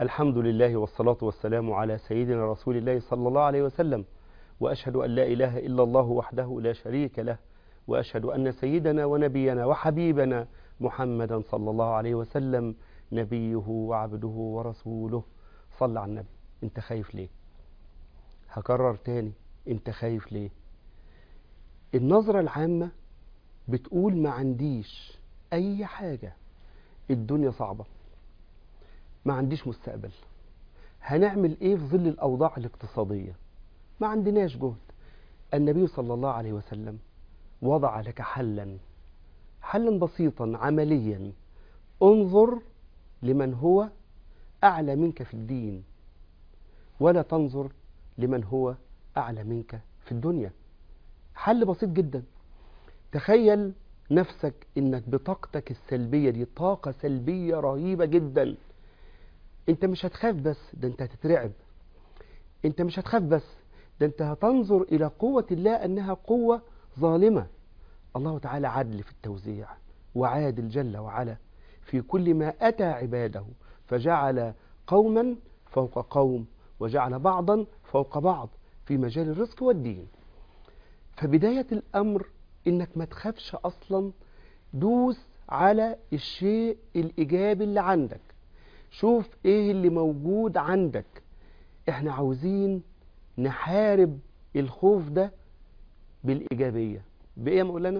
الحمد لله والصلاة والسلام على سيدنا رسول الله صلى الله عليه وسلم وأشهد أن لا إله إلا الله وحده لا شريك له وأشهد أن سيدنا ونبينا وحبيبنا محمدا صلى الله عليه وسلم نبيه وعبده ورسوله صلى على النبي انت خايف ليه هكرر تاني انت خايف ليه النظرة العامة بتقول ما عنديش اي حاجة الدنيا صعبة ما عنديش مستقبل هنعمل ايه في ظل الاوضاع الاقتصادية ما عندناش جهد النبي صلى الله عليه وسلم وضع لك حلا حلا بسيطا عمليا انظر لمن هو اعلى منك في الدين ولا تنظر لمن هو اعلى منك في الدنيا حل بسيط جدا تخيل نفسك انك بطاقتك السلبية دي طاقة سلبية رهيبة جدا انت مش هتخاف بس ده انت هتترعب انت مش هتخاف بس ده انت هتنظر الى قوة الله انها قوة ظالمة الله تعالى عدل في التوزيع وعادل جل وعلا في كل ما اتى عباده فجعل قوما فوق قوم وجعل بعضا فوق بعض في مجال الرزق والدين فبداية الأمر إنك ما تخافش أصلا دوس على الشيء الإيجابي اللي عندك شوف إيه اللي موجود عندك إحنا عاوزين نحارب الخوف ده بالإيجابية بإيه يا مولانا؟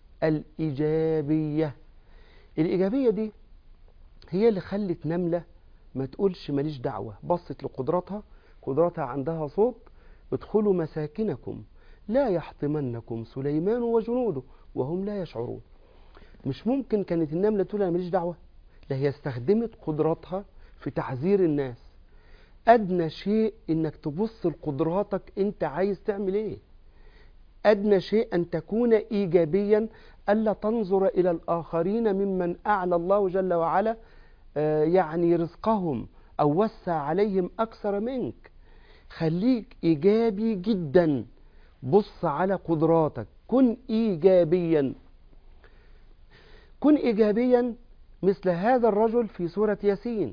الإيجابية الإيجابية دي هي اللي خلت نملة ما تقولش ماليش دعوة بصت لقدراتها قدراتها عندها صوت ادخلوا مساكنكم لا يحطمنكم سليمان وجنوده وهم لا يشعرون مش ممكن كانت النملة تقول أنا ماليش دعوة لا هي استخدمت قدراتها في تحذير الناس أدنى شيء إنك تبص لقدراتك أنت عايز تعمل إيه أدنى شيء أن تكون إيجابيا ألا تنظر إلى الآخرين ممن أعلى الله جل وعلا يعني رزقهم أو وسع عليهم أكثر منك خليك إيجابي جدا بص على قدراتك كن إيجابيا كن إيجابيا مثل هذا الرجل في سورة ياسين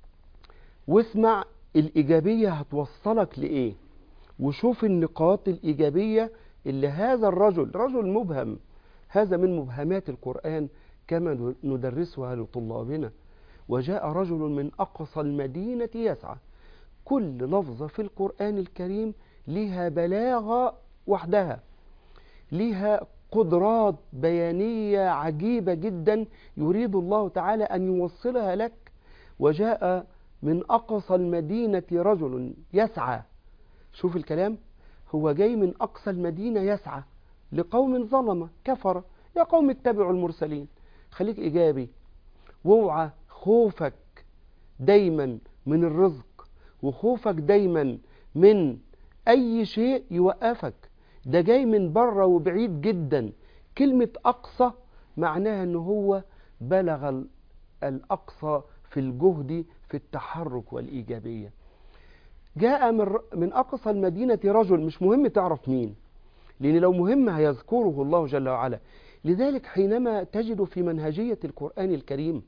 واسمع الإيجابية هتوصلك لإيه وشوف النقاط الإيجابية اللي هذا الرجل رجل مبهم هذا من مبهمات القرآن كما ندرسها لطلابنا وجاء رجل من أقصى المدينة يسعى كل لفظة في القرآن الكريم لها بلاغة وحدها لها قدرات بيانية عجيبة جدا يريد الله تعالى أن يوصلها لك وجاء من أقصى المدينة رجل يسعى شوف الكلام هو جاي من أقصى المدينة يسعى لقوم ظلمة كفر يا قوم اتبعوا المرسلين خليك إيجابي واوعى خوفك دايما من الرزق وخوفك دايما من أي شيء يوقفك ده جاي من بره وبعيد جدا كلمة أقصى معناها أنه هو بلغ الأقصى في الجهد في التحرك والإيجابية جاء من, من أقصى المدينة رجل مش مهم تعرف مين لأن لو مهم هيذكره الله جل وعلا لذلك حينما تجد في منهجية القرآن الكريم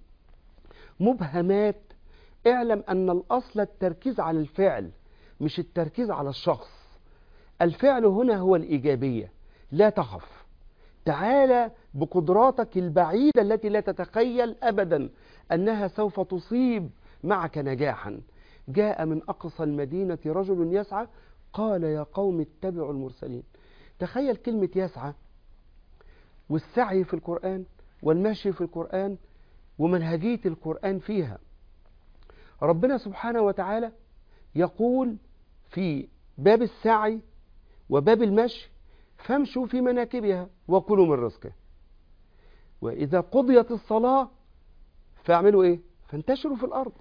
مبهمات اعلم أن الأصل التركيز على الفعل مش التركيز على الشخص الفعل هنا هو الإيجابية لا تخف تعال بقدراتك البعيدة التي لا تتخيل أبدا أنها سوف تصيب معك نجاحا جاء من أقصى المدينة رجل يسعى قال يا قوم اتبعوا المرسلين تخيل كلمة يسعى والسعي في القرآن والمشي في القرآن ومنهجية القرآن فيها ربنا سبحانه وتعالى يقول في باب السعي وباب المشي فامشوا في مناكبها وكلوا من رزقه وإذا قضيت الصلاة فاعملوا إيه فانتشروا في الأرض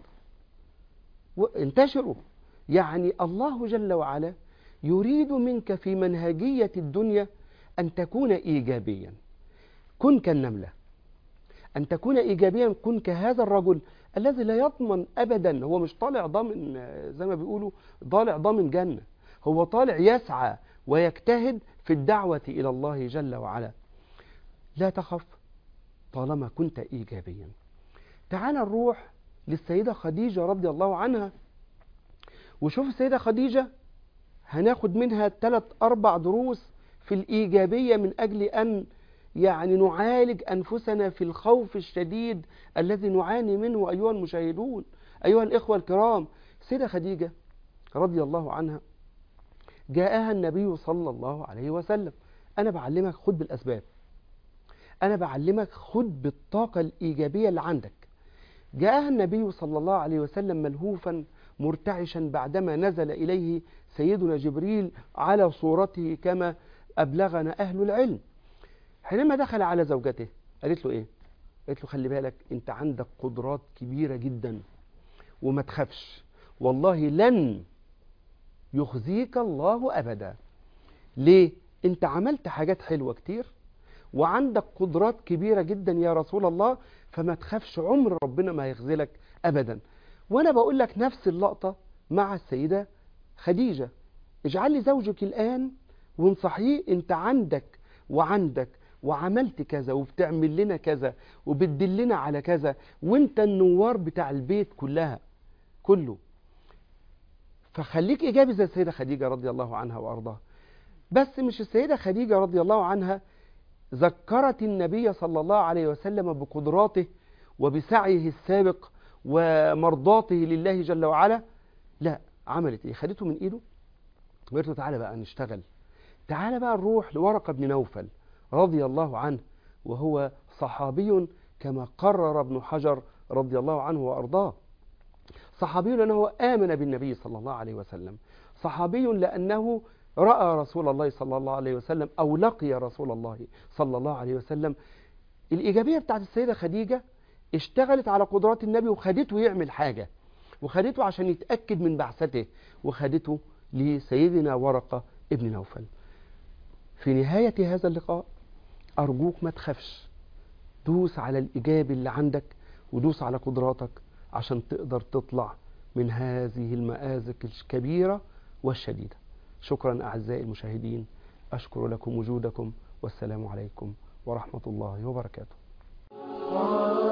انتشروا يعني الله جل وعلا يريد منك في منهجية الدنيا أن تكون إيجابيا كن كالنملة أن تكون إيجابيا كن كهذا الرجل الذي لا يضمن أبدا هو مش طالع ضامن زي ما بيقولوا طالع ضامن جنة هو طالع يسعى ويجتهد في الدعوة إلى الله جل وعلا لا تخف طالما كنت إيجابيا تعال نروح للسيدة خديجة رضي الله عنها وشوف السيدة خديجة هناخد منها ثلاث أربع دروس في الإيجابية من أجل أن يعني نعالج أنفسنا في الخوف الشديد الذي نعاني منه أيها المشاهدون أيها الإخوة الكرام سيدة خديجة رضي الله عنها جاءها النبي صلى الله عليه وسلم أنا بعلمك خد بالأسباب أنا بعلمك خد بالطاقة الإيجابية اللي عندك جاءها النبي صلى الله عليه وسلم ملهوفا مرتعشا بعدما نزل إليه سيدنا جبريل على صورته كما أبلغنا أهل العلم حينما دخل على زوجته قالت له إيه قالت له خلي بالك أنت عندك قدرات كبيرة جدا وما تخافش والله لن يخزيك الله أبدا ليه أنت عملت حاجات حلوة كتير وعندك قدرات كبيرة جدا يا رسول الله فما تخافش عمر ربنا ما يخذلك أبدا وأنا بقول لك نفس اللقطة مع السيدة خديجة اجعلي زوجك الآن وانصحيه انت عندك وعندك وعملت كذا وبتعمل لنا كذا وبتدلنا على كذا وانت النوار بتاع البيت كلها كله فخليك إيجابي زي السيدة خديجة رضي الله عنها وأرضاها بس مش السيدة خديجة رضي الله عنها ذكرت النبي صلى الله عليه وسلم بقدراته وبسعيه السابق ومرضاته لله جل وعلا لا عملت ايه خدته من ايده وقالت له تعالى بقى نشتغل تعالى بقى نروح لورقة بن نوفل رضي الله عنه وهو صحابي كما قرر ابن حجر رضي الله عنه وأرضاه صحابي لأنه آمن بالنبي صلى الله عليه وسلم صحابي لأنه رأى رسول الله صلى الله عليه وسلم أو لقي رسول الله صلى الله عليه وسلم الإيجابية بتاعت السيدة خديجة اشتغلت على قدرات النبي وخدته يعمل حاجة وخدته عشان يتأكد من بعثته وخدته لسيدنا ورقة ابن نوفل في نهاية هذا اللقاء أرجوك ما تخافش دوس على الإيجابي اللي عندك ودوس على قدراتك عشان تقدر تطلع من هذه المآزق الكبيرة والشديدة شكرا أعزائي المشاهدين أشكر لكم وجودكم والسلام عليكم ورحمة الله وبركاته